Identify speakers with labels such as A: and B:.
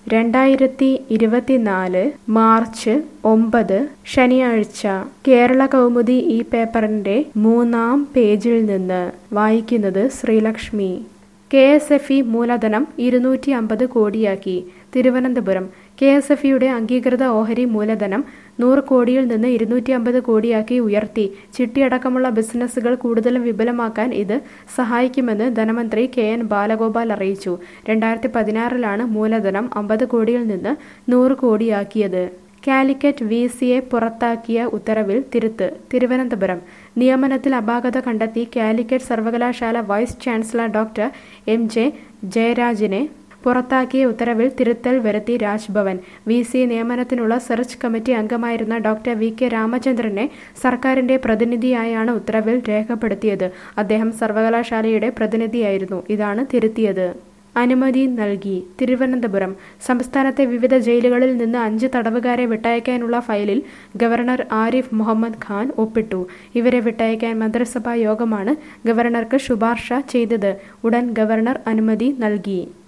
A: രണ്ടായിരത്തി ഇരുപത്തിനാല് മാർച്ച് ഒമ്പത് ശനിയാഴ്ച കേരള കൗമുദി ഈ പേപ്പറിന്റെ മൂന്നാം പേജിൽ നിന്ന് വായിക്കുന്നത് Sreelakshmi K S F E മൂലധനം ഇരുന്നൂറ്റി അമ്പത് കോടിയാക്കി തിരുവനന്തപുരം കെ എസ് എഫ് ഇയുടെ അംഗീകൃത ഓഹരി മൂലധനം നൂറ് കോടിയിൽ നിന്ന് ഇരുന്നൂറ്റി അമ്പത് കോടിയാക്കി ഉയർത്തി ചിട്ടിയടക്കമുള്ള ബിസിനസ്സുകൾ കൂടുതൽ വിപുലമാക്കാൻ ഇത് സഹായിക്കുമെന്ന് ധനമന്ത്രി കെ എൻ ബാലഗോപാൽ അറിയിച്ചു രണ്ടായിരത്തി പതിനാറിലാണ് മൂലധനം അമ്പത് കോടിയിൽ നിന്ന് നൂറ് കോടിയാക്കിയത് കാലിക്കറ്റ് വി സിയെ പുറത്താക്കിയ ഉത്തരവിൽ തിരുത്ത് തിരുവനന്തപുരം നിയമനത്തിൽ അപാകത കണ്ടെത്തി കാലിക്കറ്റ് സർവകലാശാല vice chancellor doctor M J ജയരാജിനെ പുറത്താക്കിയ ഉത്തരവിൽ തിരുത്തൽ വരുത്തി രാജ്ഭവൻ വി സി നിയമനത്തിനുള്ള സെർച്ച് കമ്മിറ്റി അംഗമായിരുന്ന ഡോക്ടർ വി കെ രാമചന്ദ്രനെ സർക്കാരിന്റെ പ്രതിനിധിയായാണ് ഉത്തരവിൽ രേഖപ്പെടുത്തിയത് അദ്ദേഹം സർവകലാശാലയുടെ പ്രതിനിധിയായിരുന്നു ഇതാണ് തിരുത്തിയത് അനുമതി നൽകി തിരുവനന്തപുരം സംസ്ഥാനത്തെ വിവിധ ജയിലുകളിൽ നിന്ന് അഞ്ച് തടവുകാരെ വിട്ടയക്കാനുള്ള ഫയലിൽ ഗവർണർ ആരിഫ് മുഹമ്മദ് ഖാൻ ഒപ്പിട്ടു ഇവരെ വിട്ടയക്കാൻ മന്ത്രിസഭാ യോഗമാണ് ഗവർണർക്ക് ശുപാർശ ചെയ്തത് ഉടൻ ഗവർണർ അനുമതി നൽകി